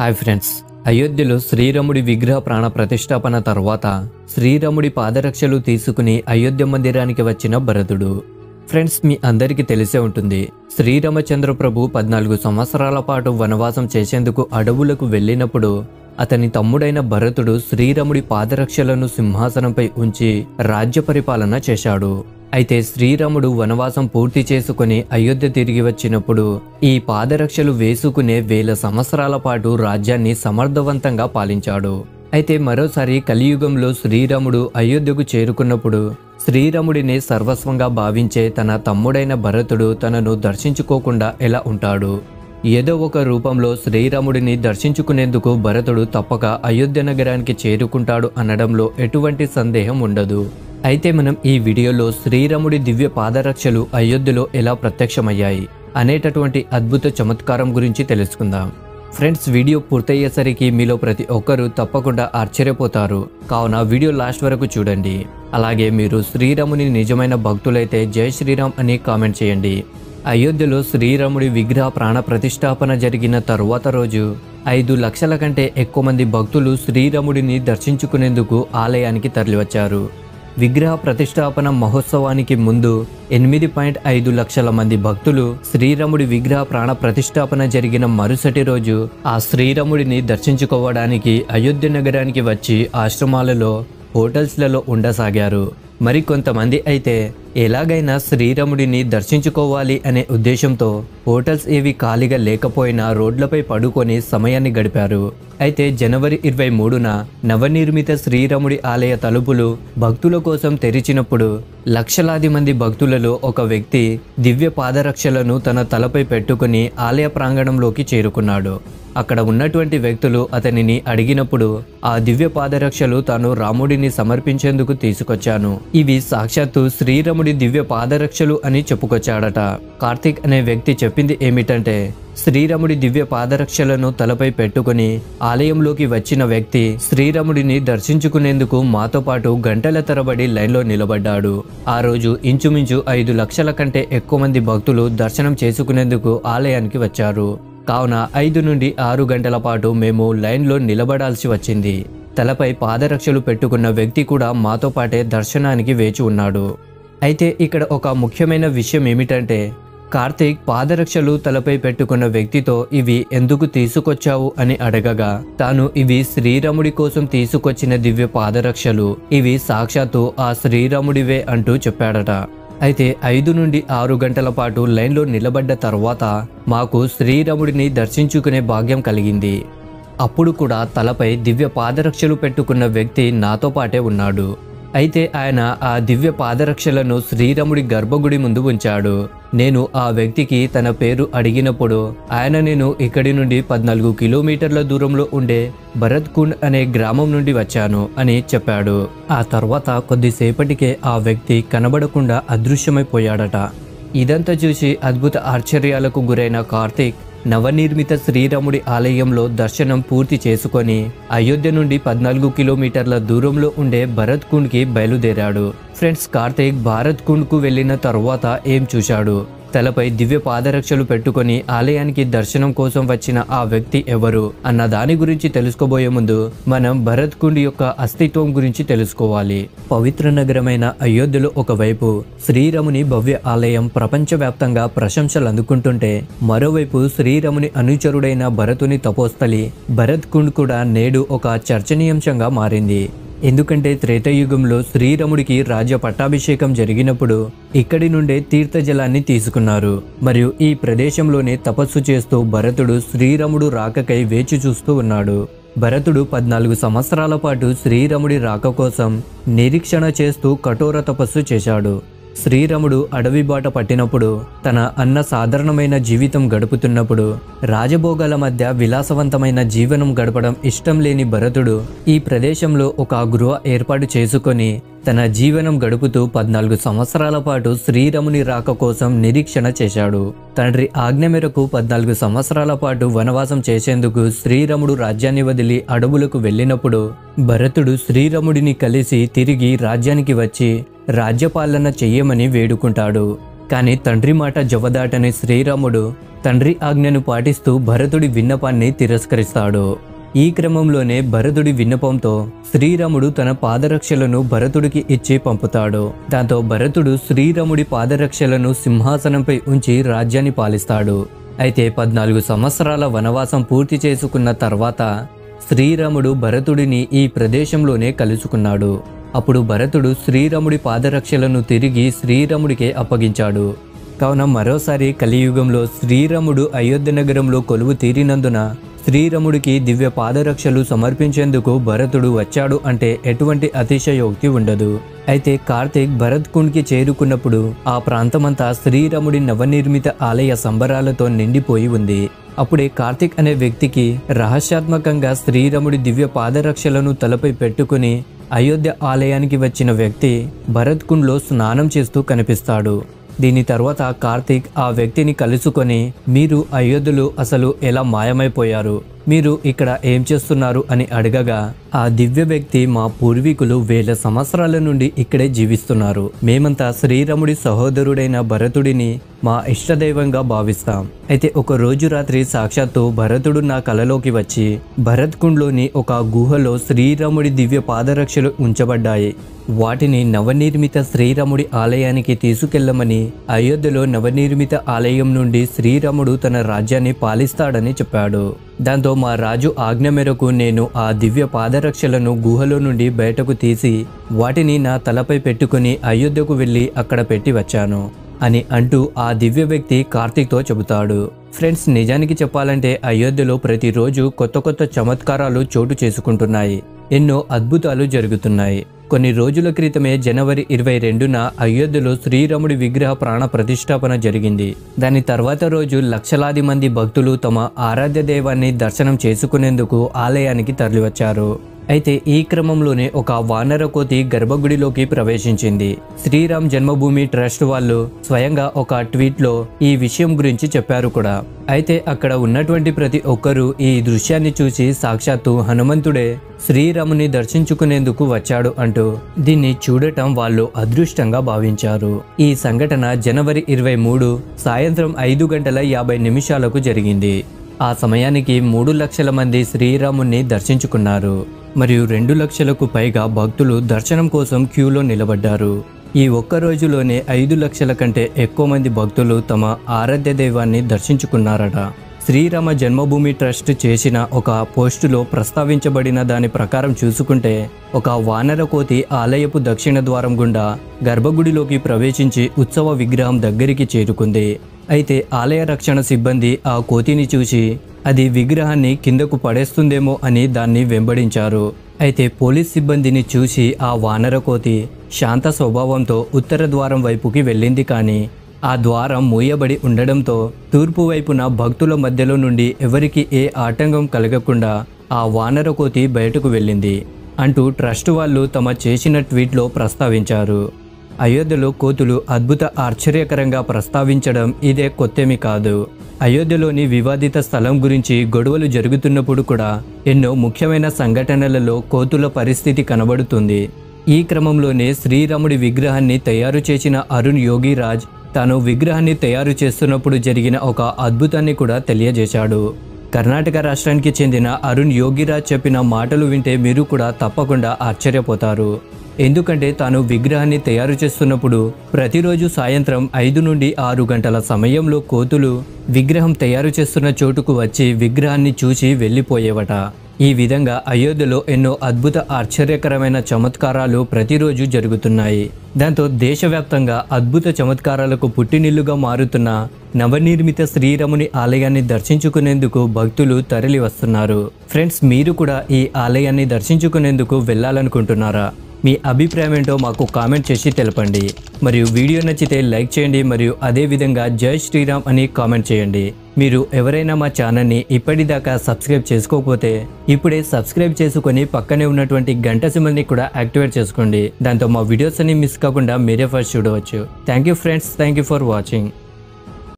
hi friends అయోధ్యలో శ్రీరాముడి విగ్రహ ప్రాణ ప్రతిష్టాపన తర్వాత శ్రీరాముడి పాదరక్షలు తీసుకుని అయోధ్య మందిరానికి వచ్చిన భరతుడు ఫ్రెండ్స్ మీ అందరికీ తెలిసే ఉంటుంది శ్రీరామచంద్ర ప్రభు పద్నాలుగు సంవత్సరాల పాటు వనవాసం చేసేందుకు అడవులకు వెళ్ళినప్పుడు అతని తమ్ముడైన భరతుడు శ్రీరాముడి పాదరక్షలను సింహాసనంపై ఉంచి రాజ్య పరిపాలన చేశాడు అయితే శ్రీరాముడు వనవాసం పూర్తి చేసుకుని అయోధ్య తిరిగి వచ్చినప్పుడు ఈ పాదరక్షలు వేసుకునే వేల సంవత్సరాల పాటు రాజ్యాన్ని సమర్థవంతంగా పాలించాడు అయితే మరోసారి కలియుగంలో శ్రీరాముడు అయోధ్యకు చేరుకున్నప్పుడు శ్రీరాముడిని సర్వస్వంగా భావించే తన తమ్ముడైన భరతుడు తనను దర్శించుకోకుండా ఎలా ఉంటాడు ఏదో ఒక రూపంలో శ్రీరాముడిని దర్శించుకునేందుకు భరతుడు తప్పక అయోధ్య నగరానికి చేరుకుంటాడు అనడంలో ఎటువంటి సందేహం ఉండదు అయితే మనం ఈ వీడియోలో శ్రీరాముడి దివ్య పాదరక్షలు అయోధ్యలో ఎలా ప్రత్యక్షమయ్యాయి అనేటటువంటి అద్భుత చమత్కారం గురించి తెలుసుకుందాం ఫ్రెండ్స్ వీడియో పూర్తయ్యేసరికి మీలో ప్రతి ఒక్కరూ తప్పకుండా ఆశ్చర్యపోతారు కావున వీడియో లాస్ట్ వరకు చూడండి అలాగే మీరు శ్రీరాముని నిజమైన భక్తులైతే జై శ్రీరామ్ అని కామెంట్ చేయండి అయోధ్యలో శ్రీరాముడి విగ్రహ ప్రాణ ప్రతిష్టాపన జరిగిన తరువాత రోజు ఐదు లక్షల కంటే ఎక్కువ మంది భక్తులు శ్రీరాముడిని దర్శించుకునేందుకు ఆలయానికి తరలివచ్చారు విగ్రహ ప్రతిష్టాపన మహోత్సవానికి ముందు ఎనిమిది పాయింట్ ఐదు లక్షల మంది భక్తులు శ్రీరాముడి విగ్రహ ప్రాణ ప్రతిష్టాపన జరిగిన మరుసటి రోజు ఆ శ్రీరాముడిని దర్శించుకోవడానికి అయోధ్య నగరానికి వచ్చి ఆశ్రమాలలో హోటల్స్లలో ఉండసాగారు మరికొంతమంది అయితే ఎలాగైనా శ్రీరాముడిని దర్శించుకోవాలి అనే ఉద్దేశంతో హోటల్స్ ఏవి ఖాళీగా లేకపోయినా రోడ్లపై పడుకొని సమయాన్ని గడిపారు అయితే జనవరి ఇరవై మూడున నవనిర్మిత శ్రీరాముడి ఆలయ తలుపులు భక్తుల కోసం తెరిచినప్పుడు లక్షలాది మంది భక్తులలో ఒక వ్యక్తి దివ్య పాదరక్షలను తన తలపై పెట్టుకుని ఆలయ ప్రాంగణంలోకి చేరుకున్నాడు అక్కడ ఉన్నటువంటి వ్యక్తులు అతనిని అడిగినప్పుడు ఆ దివ్య పాదరక్షలు తాను రాముడిని సమర్పించేందుకు తీసుకొచ్చాను ఇవి సాక్షాత్తు శ్రీరాముడి దివ్య పాదరక్షలు అని చెప్పుకొచ్చాడట కార్తీక్ అనే వ్యక్తి చెప్పింది ఏమిటంటే శ్రీరాముడి దివ్య పాదరక్షలను తలపై పెట్టుకుని ఆలయంలోకి వచ్చిన వ్యక్తి శ్రీరాముడిని దర్శించుకునేందుకు మాతో పాటు గంటల తరబడి లైన్లో నిలబడ్డాడు ఆ రోజు ఇంచుమించు ఐదు లక్షల కంటే ఎక్కువ మంది భక్తులు దర్శనం చేసుకునేందుకు ఆలయానికి వచ్చారు కావున ఐదు నుండి ఆరు గంటల పాటు మేము లైన్లో నిలబడాల్సి వచ్చింది తలపై పాదరక్షలు పెట్టుకున్న వ్యక్తి కూడా మాతో పాటే దర్శనానికి వేచి ఉన్నాడు అయితే ఇక్కడ ఒక ముఖ్యమైన విషయం ఏమిటంటే కార్తీక్ పాదరక్షలు తలపై పెట్టుకున్న వ్యక్తితో ఇవి ఎందుకు తీసుకొచ్చావు అని అడగగా తాను ఇవి శ్రీరాముడి కోసం తీసుకొచ్చిన దివ్య పాదరక్షలు ఇవి సాక్షాత్తు ఆ శ్రీరాముడివే అంటూ చెప్పాడట అయితే ఐదు నుండి ఆరు గంటల పాటు లైన్లో నిలబడ్డ తర్వాత మాకు శ్రీరాముడిని దర్శించుకునే భాగ్యం కలిగింది అప్పుడు కూడా తలపై దివ్య పాదరక్షలు పెట్టుకున్న వ్యక్తి నాతో పాటే ఉన్నాడు అయితే ఆయన ఆ దివ్య పాదరక్షలను శ్రీరాముడి గర్భగుడి ముందు ఉంచాడు నేను ఆ వ్యక్తికి తన పేరు అడిగినప్పుడు ఆయన నేను ఇక్కడి నుండి పద్నాలుగు కిలోమీటర్ల దూరంలో ఉండే భరత్కుండ్ అనే గ్రామం నుండి వచ్చాను అని చెప్పాడు ఆ తర్వాత కొద్దిసేపటికే ఆ వ్యక్తి కనబడకుండా అదృశ్యమైపోయాడట ఇదంతా చూసి అద్భుత ఆశ్చర్యాలకు గురైన కార్తీక్ నవనిర్మిత శ్రీరాముడి ఆలయంలో దర్శనం పూర్తి చేసుకొని అయోధ్య నుండి పద్నాలుగు కిలోమీటర్ల దూరంలో ఉండే భరత్ కుండ్కి బయలుదేరాడు ఫ్రెండ్స్ కార్తీక్ భారత్ కుండ్కు వెళ్ళిన తరువాత ఏం చూశాడు తలపై దివ్య పాదరక్షలు పెట్టుకొని ఆలయానికి దర్శనం కోసం వచ్చిన ఆ వ్యక్తి ఎవరు అన్న దాని గురించి తెలుసుకోబోయే ముందు మనం భరత్ కుండ్ యొక్క అస్తిత్వం గురించి తెలుసుకోవాలి పవిత్ర నగరమైన అయోధ్యలో ఒకవైపు శ్రీరాముని భవ్య ఆలయం ప్రపంచవ్యాప్తంగా ప్రశంసలు అందుకుంటుంటే మరోవైపు శ్రీరాముని అనుచరుడైన భరతుని తపోస్థలి భరత్ కుండ్ కూడా నేడు ఒక చర్చనీయాంశంగా మారింది ఎందుకంటే త్రేతయుగంలో శ్రీరాముడికి రాజ్య పట్టాభిషేకం జరిగినప్పుడు ఇక్కడి నుండే తీర్థజలాన్ని తీసుకున్నారు మరియు ఈ ప్రదేశంలోనే తపస్సు చేస్తూ భరతుడు శ్రీరాముడు రాకకై వేచి చూస్తూ ఉన్నాడు భరతుడు పద్నాలుగు సంవత్సరాల పాటు శ్రీరాముడి రాక కోసం నిరీక్షణ చేస్తూ కఠోర తపస్సు చేశాడు శ్రీరాముడు అడవి బాట పట్టినప్పుడు తన అన్న సాధారణమైన జీవితం గడుపుతున్నప్పుడు రాజభోగాల మధ్య విలాసవంతమైన జీవనం గడపడం ఇష్టం లేని భరతుడు ఈ ప్రదేశంలో ఒక గృహ ఏర్పాటు చేసుకొని తన జీవనం గడుపుతూ పద్నాలుగు సంవత్సరాల పాటు శ్రీరాముని రాక కోసం నిరీక్షణ చేశాడు తండ్రి ఆజ్ఞ మేరకు పద్నాలుగు సంవత్సరాల పాటు వనవాసం చేసేందుకు శ్రీరాముడు రాజ్యాన్ని వదిలి అడవులకు వెళ్ళినప్పుడు భరతుడు శ్రీరాముడిని కలిసి తిరిగి రాజ్యానికి వచ్చి రాజ్యపాలన చెయ్యమని వేడుకుంటాడు కానీ తండ్రి మాట జవదాటని శ్రీరాముడు తండ్రి ఆజ్ఞను పాటిస్తూ భరతుడి విన్నపాన్ని తిరస్కరిస్తాడు ఈ క్రమంలోనే భరతుడి విన్నపంతో శ్రీరాముడు తన పాదరక్షలను భరతుడికి ఇచ్చి పంపుతాడు దాంతో భరతుడు శ్రీరాముడి పాదరక్షలను సింహాసనంపై ఉంచి రాజ్యాన్ని పాలిస్తాడు అయితే పద్నాలుగు సంవత్సరాల వనవాసం పూర్తి చేసుకున్న తర్వాత శ్రీరాముడు భరతుడిని ఈ ప్రదేశంలోనే కలుసుకున్నాడు అప్పుడు భరతుడు శ్రీరాముడి పాదరక్షలను తిరిగి శ్రీరాముడికే అప్పగించాడు కావున మరోసారి కలియుగంలో శ్రీరాముడు అయోధ్య నగరంలో కొలువు తీరినందున శ్రీరాముడికి దివ్య పాదరక్షలు సమర్పించేందుకు భరతుడు వచ్చాడు అంటే ఎటువంటి అతిశయోక్తి ఉండదు అయితే కార్తీక్ భరత్ కుండ్కి చేరుకున్నప్పుడు ఆ ప్రాంతమంతా శ్రీరాముడి నవనిర్మిత ఆలయ సంబరాలతో నిండిపోయి ఉంది అప్పుడే కార్తిక్ అనే వ్యక్తికి రహస్యాత్మకంగా శ్రీరాముడి దివ్య పాదరక్షలను తలపై పెట్టుకుని అయోధ్య ఆలయానికి వచ్చిన వ్యక్తి భరత్ కుండ్లో స్నానం చేస్తూ కనిపిస్తాడు దీని తర్వాత కార్తీక్ ఆ వ్యక్తిని కలుసుకొని మీరు అయోధ్యలో అసలు ఎలా మాయమైపోయారు మీరు ఇక్కడ ఏం చేస్తున్నారు అని అడగగా ఆ దివ్య వ్యక్తి మా పూర్వీకులు వేల సంవత్సరాల నుండి ఇక్కడే జీవిస్తున్నారు మేమంతా శ్రీరాముడి సహోదరుడైన భరతుడిని మా ఇష్టదైవంగా భావిస్తాం అయితే ఒక రోజు రాత్రి సాక్షాత్తు భరతుడు నా కలలోకి వచ్చి భరత్ కుండ్లోని ఒక గుహలో శ్రీరాముడి దివ్య పాదరక్షలు ఉంచబడ్డాయి వాటిని నవనిర్మిత శ్రీరాముడి ఆలయానికి తీసుకెళ్లమని అయోధ్యలో నవనిర్మిత ఆలయం నుండి శ్రీరాముడు తన రాజ్యాన్ని పాలిస్తాడని చెప్పాడు దాంతో మా రాజు ఆజ్ఞ మేరకు నేను ఆ దివ్య పాదరక్షలను గుహలో నుండి బయటకు తీసి వాటిని నా తలపై పెట్టుకుని అయోధ్యకు వెళ్ళి అక్కడ పెట్టి వచ్చాను అని అంటూ ఆ దివ్య వ్యక్తి కార్తీక్తో చెబుతాడు ఫ్రెండ్స్ నిజానికి చెప్పాలంటే అయోధ్యలో ప్రతిరోజు కొత్త కొత్త చమత్కారాలు చోటు చేసుకుంటున్నాయి ఎన్నో అద్భుతాలు జరుగుతున్నాయి కొన్ని రోజుల క్రితమే జనవరి ఇరవై రెండున అయోధ్యలో శ్రీరాముడి విగ్రహ ప్రాణ ప్రతిష్టాపన జరిగింది దాని తర్వాత రోజు లక్షలాది మంది భక్తులు తమ ఆరాధ్య దైవాన్ని దర్శనం చేసుకునేందుకు ఆలయానికి తరలివచ్చారు అయితే ఈ క్రమంలోనే ఒక వానర కోతి గర్భగుడిలోకి ప్రవేశించింది శ్రీరామ్ జన్మభూమి ట్రస్ట్ వాళ్ళు స్వయంగా ఒక ట్వీట్లో ఈ విషయం గురించి చెప్పారు కూడా అయితే అక్కడ ఉన్నటువంటి ప్రతి ఒక్కరూ ఈ దృశ్యాన్ని చూసి సాక్షాత్తు హనుమంతుడే శ్రీరాముని దర్శించుకునేందుకు వచ్చాడు అంటూ దీన్ని చూడటం వాళ్ళు అదృష్టంగా భావించారు ఈ సంఘటన జనవరి ఇరవై మూడు సాయంత్రం ఐదు గంటల యాభై నిమిషాలకు జరిగింది ఆ సమయానికి మూడు లక్షల మంది శ్రీరాముణ్ణి దర్శించుకున్నారు మరియు రెండు లక్షలకు పైగా భక్తులు దర్శనం కోసం క్యూలో నిలబడ్డారు ఈ ఒక్క రోజులోనే ఐదు లక్షల కంటే ఎక్కువ మంది భక్తులు తమ ఆరాధ్య దైవాన్ని దర్శించుకున్నారట శ్రీరామ జన్మభూమి ట్రస్ట్ చేసిన ఒక పోస్టులో ప్రస్తావించబడిన దాని ప్రకారం చూసుకుంటే ఒక వానర కోతి ఆలయపు దక్షిణ ద్వారం గుండా గర్భగుడిలోకి ప్రవేశించి ఉత్సవ విగ్రహం దగ్గరికి చేరుకుంది అయితే ఆలయ రక్షణ సిబ్బంది ఆ కోతిని చూసి అది విగ్రహాన్ని కిందకు పడేస్తుందేమో అని దాన్ని వెంబడించారు అయితే పోలీస్ సిబ్బందిని చూసి ఆ వానర కోతి శాంత స్వభావంతో ఉత్తర ద్వారం వైపుకి వెళ్ళింది కానీ ఆ ద్వారం మూయబడి ఉండడంతో తూర్పు వైపున భక్తుల మధ్యలో నుండి ఎవరికి ఏ ఆటంకం కలగకుండా ఆ వానర కోతి బయటకు వెళ్ళింది అంటూ ట్రస్ట్ వాళ్ళు తమ చేసిన ట్వీట్లో ప్రస్తావించారు అయోధ్యలో కోతులు అద్భుత ఆశ్చర్యకరంగా ప్రస్తావించడం ఇదే కొత్తేమి కాదు అయోధ్యలోని వివాదిత స్థలం గురించి గొడవలు జరుగుతున్నప్పుడు కూడా ఎన్నో ముఖ్యమైన సంఘటనలలో కోతుల పరిస్థితి కనబడుతుంది ఈ క్రమంలోనే శ్రీరాముడి విగ్రహాన్ని తయారు చేసిన అరుణ్ యోగిరాజ్ తాను విగ్రహాన్ని తయారు చేస్తున్నప్పుడు జరిగిన ఒక అద్భుతాన్ని కూడా తెలియజేశాడు కర్ణాటక రాష్ట్రానికి చెందిన అరుణ్ యోగిరాజ్ చెప్పిన మాటలు వింటే మీరు కూడా తప్పకుండా ఆశ్చర్యపోతారు ఎందుకంటే తాను విగ్రహాన్ని తయారు చేస్తున్నప్పుడు ప్రతిరోజు సాయంత్రం ఐదు నుండి ఆరు గంటల సమయంలో కోతులు విగ్రహం తయారు చేస్తున్న చోటుకు వచ్చి విగ్రహాన్ని చూసి వెళ్ళిపోయేవట ఈ విధంగా అయోధ్యలో ఎన్నో అద్భుత ఆశ్చర్యకరమైన చమత్కారాలు ప్రతిరోజు జరుగుతున్నాయి దాంతో దేశవ్యాప్తంగా అద్భుత చమత్కారాలకు పుట్టినిల్లుగా మారుతున్న నవనిర్మిత శ్రీరాముని ఆలయాన్ని దర్శించుకునేందుకు భక్తులు తరలి వస్తున్నారు ఫ్రెండ్స్ మీరు కూడా ఈ ఆలయాన్ని దర్శించుకునేందుకు వెళ్ళాలనుకుంటున్నారా మీ అభిప్రాయం ఏంటో మాకు కామెంట్ చేసి తెలపండి మరియు వీడియో నచ్చితే లైక్ చేయండి మరియు అదే విధంగా జై శ్రీరామ్ అని కామెంట్ చేయండి మీరు ఎవరైనా మా ఛానల్ని ఇప్పటిదాకా సబ్స్క్రైబ్ చేసుకోకపోతే ఇప్పుడే సబ్స్క్రైబ్ చేసుకొని పక్కనే ఉన్నటువంటి గంట సింబల్ని కూడా యాక్టివేట్ చేసుకోండి దాంతో మా వీడియోస్ అన్ని మిస్ కాకుండా మీరే ఫస్ట్ చూడవచ్చు thank you friends thank you for watching